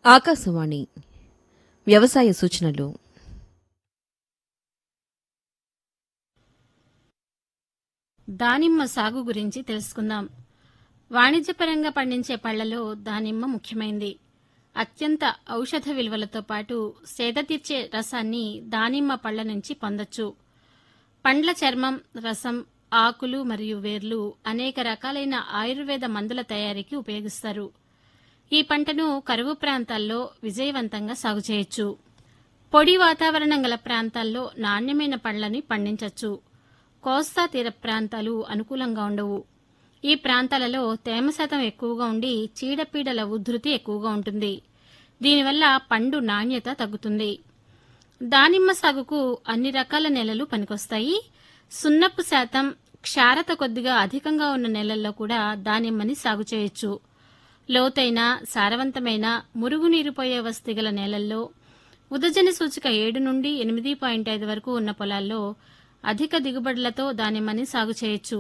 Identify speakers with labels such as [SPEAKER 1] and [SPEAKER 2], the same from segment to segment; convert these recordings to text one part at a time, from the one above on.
[SPEAKER 1] ఆకాశవాణి వ్యవసాయ సూచనలు
[SPEAKER 2] దానిమ్మ సాగు గురించి తెలుసుకుందాం వాణిజ్యపరంగా పండించే పళ్లలో దానిమ్మ ముఖ్యమైంది అత్యంత ఔషధ విలువలతో పాటు సేద తీర్చే రసాన్ని దానిమ్మ పళ్ల నుంచి పొందొచ్చు పండ్ల చర్మం రసం ఆకులు మరియు వేర్లు అనేక రకాలైన ఆయుర్వేద మందుల తయారీకి ఉపయోగిస్తారు ఈ పంటను కరువు ప్రాంతాల్లో విజయవంతంగా సాగు చేయొచ్చు పొడి వాతావరణం గల ప్రాంతాల్లో నాణ్యమైన పండ్లని పండించవచ్చు కోస్తా తీర ప్రాంతాలు అనుకూలంగా ఉండవు ఈ ప్రాంతాలలో తేమ శాతం ఎక్కువగా ఉండి చీడపీడల ఉధృతి ఎక్కువగా ఉంటుంది దీనివల్ల పండు నాణ్యత తగ్గుతుంది దానిమ్మ సాగుకు అన్ని రకాల నేలలు పనికొస్తాయి సున్నపు శాతం క్షారత కొద్దిగా అధికంగా ఉన్న నేలల్లో కూడా దానిమ్మని సాగు చేయొచ్చు లోతైన సారవంతమైన మురుగునీరు పోయే వసతి గల నేలల్లో ఉదజన సూచిక ఏడు నుండి ఎనిమిది పాయింట్ ఐదు వరకు ఉన్న పొలాల్లో అధిక దిగుబడులతో దానిమ్మని సాగు చేయొచ్చు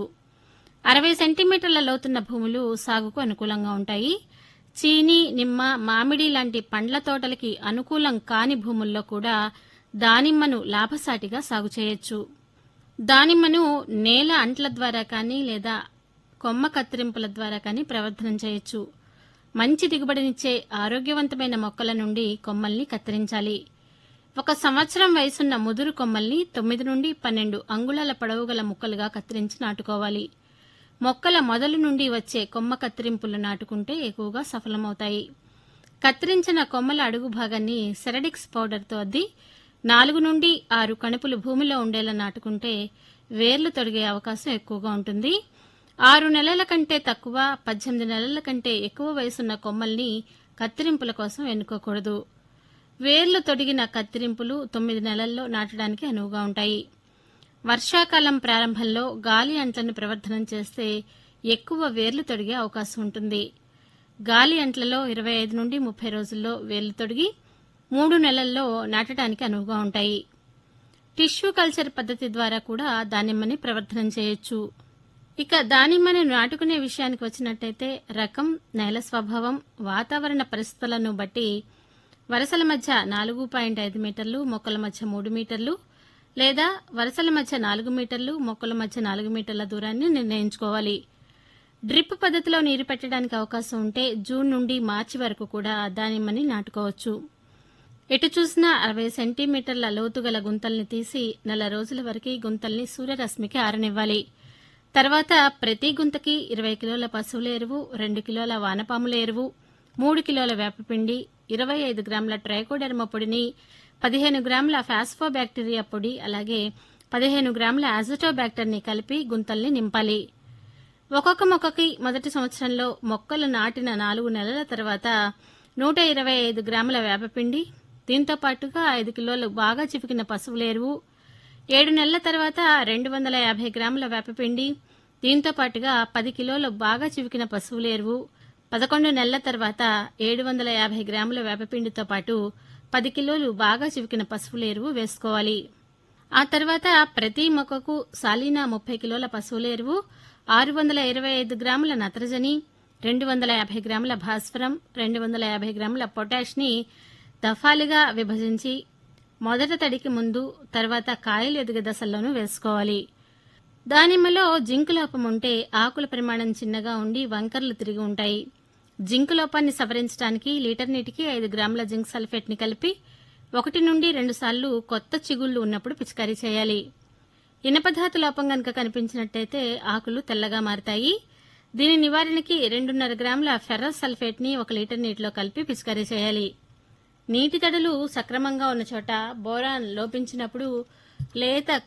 [SPEAKER 2] అరవై సెంటీమీటర్ల లోతున్న భూములు సాగుకు అనుకూలంగా ఉంటాయి చీని నిమ్మ మామిడి లాంటి పండ్ల తోటలకి అనుకూలం కాని భూముల్లో కూడా దానిమ్మను లాభసాటిగా సాగు చేయొచ్చు దానిమ్మను నేల అంట్ల ద్వారా కానీ లేదా కొమ్మ కత్తిరింపుల ద్వారా కానీ ప్రవర్ధనం చేయొచ్చు మంచి దిగుబడినిచ్చే ఆరోగ్యవంతమైన మొక్కల నుండి కొమ్మల్ని కత్తిరించాలి ఒక సంవత్సరం వయసున్న ముదురు కొమ్మల్ని తొమ్మిది నుండి పన్నెండు అంగుళాల పొడవు గల ముక్కలుగా కత్తిరించి నాటుకోవాలి మొక్కల మొదలు నుండి వచ్చే కొమ్మ కత్తిరింపులు నాటుకుంటే ఎక్కువగా సఫలమవుతాయి కత్తిరించిన కొమ్మల అడుగు భాగాన్ని సెరడిక్స్ పౌడర్తో అద్ది నాలుగు నుండి ఆరు కణుపులు భూమిలో ఉండేలా నాటుకుంటే వేర్లు తొడిగే అవకాశం ఎక్కువగా ఉంటుంది ఆరు నెలల కంటే తక్కువ పద్దెనిమిది నెలల కంటే ఎక్కువ వయసున్న కొమ్మల్ని కత్తిరింపుల కోసం ఎన్నుకోకూడదు వేర్లు తొడిగిన కత్తిరింపులు తొమ్మిది నెలల్లో నాటడానికి అనువుగా ఉంటాయి వర్షాకాలం ప్రారంభంలో గాలి అంట్లను ప్రవర్ధనం చేస్తే ఎక్కువ వేర్లు తొడిగే అవకాశం ఉంటుంది గాలి అంట్లలో ఇరవై ఐదు నుండి ముప్పై రోజుల్లో వేర్లు తొడిగి మూడు నెలల్లో నాటడానికి అనువుగా ఉంటాయి టిష్యూ కల్చర్ పద్ధతి ద్వారా కూడా దానిమ్మని ప్రవర్ధనం చేయొచ్చు ఇక దానిమ్మని నాటుకునే విషయానికి వచ్చినట్టయితే రకం నేల స్వభావం వాతావరణ పరిస్థితులను బట్టి వరసల మధ్య నాలుగు పాయింట్ ఐదు మీటర్లు మొక్కల మధ్య మూడు మీటర్లు లేదా వరసల మధ్య నాలుగు మీటర్లు మొక్కల మధ్య నాలుగు మీటర్ల దూరాన్ని నిర్ణయించుకోవాలి డ్రిప్ పద్ధతిలో నీరు పెట్టడానికి అవకాశం ఉంటే జూన్ నుండి మార్చి వరకు కూడా దానిమ్మని నాటుకోవచ్చు ఎటు చూసినా అరవై సెంటీమీటర్ల లోతుగల గుంతల్ని తీసి నెల రోజుల వరకు గుంతల్ని సూర్యరశ్మికి ఆరనివ్వాలి తర్వాత ప్రతి గుంతకి ఇరవై కిలోల పశువుల ఎరువు రెండు కిలోల వానపాముల ఎరువు మూడు కిలోల వేపపిండి ఇరవై ఐదు గ్రాముల ట్రైకోడెర్మా పొడిని పదిహేను గ్రాముల ఫాస్ఫోబ్యాక్టీరియా పొడి అలాగే పదిహేను గ్రాముల అజటోబ్యాక్టర్ని కలిపి గుంతల్ని నింపాలి ఒక్కొక్క మొక్కకి మొదటి సంవత్సరంలో మొక్కలు నాటిన నాలుగు నెలల తర్వాత నూట ఇరవై ఐదు గ్రాముల వేపపిండి దీంతో పాటుగా ఐదు కిలోలు బాగా చిపికిన పశువుల ఎరువు ఏడు నెలల తర్వాత రెండు వందల యాభై గ్రాముల వేపపిండి దీంతో పాటుగా పది కిలోలు బాగా చివికిన పశువుల ఎరువు పదకొండు నెలల తర్వాత ఏడు వందల యాభై గ్రాముల వేపపిండితో పాటు పది కిలోలు బాగా చివికిన పశువుల ఎరువు వేసుకోవాలి ఆ తర్వాత ప్రతి మొక్కకు సాలీనా ముప్పై కిలోల పశువుల ఎరువు ఆరు వందల ఇరవై ఐదు గ్రాముల నత్రజని రెండు వందల యాభై గ్రాముల భాస్వరం రెండు వందల యాభై గ్రాముల పొటాష్ని దఫాలుగా విభజించి మొదట తడికి ముందు తర్వాత కాయలు ఎదిగే దశల్లోనూ వేసుకోవాలి దానిమ్మలో జింకు లోపం ఉంటే ఆకుల పరిమాణం చిన్నగా ఉండి వంకర్లు తిరిగి ఉంటాయి జింకు లోపాన్ని సవరించడానికి లీటర్ నీటికి ఐదు గ్రాముల జింక్ సల్ఫేట్ని కలిపి ఒకటి నుండి రెండు సార్లు కొత్త చిగుళ్లు ఉన్నప్పుడు పిచికారీ చేయాలి ఇనపధాతు లోపం గనక కనిపించినట్టయితే ఆకులు తెల్లగా మారతాయి దీని నివారణకి రెండున్నర గ్రాముల ఫెర్రస్ సల్ఫేట్ని ఒక లీటర్ నీటిలో కలిపి పిచికారీ చేయాలి నీటి తడులు సక్రమంగా ఉన్న చోట బోరాన్ లోపించినప్పుడు లేత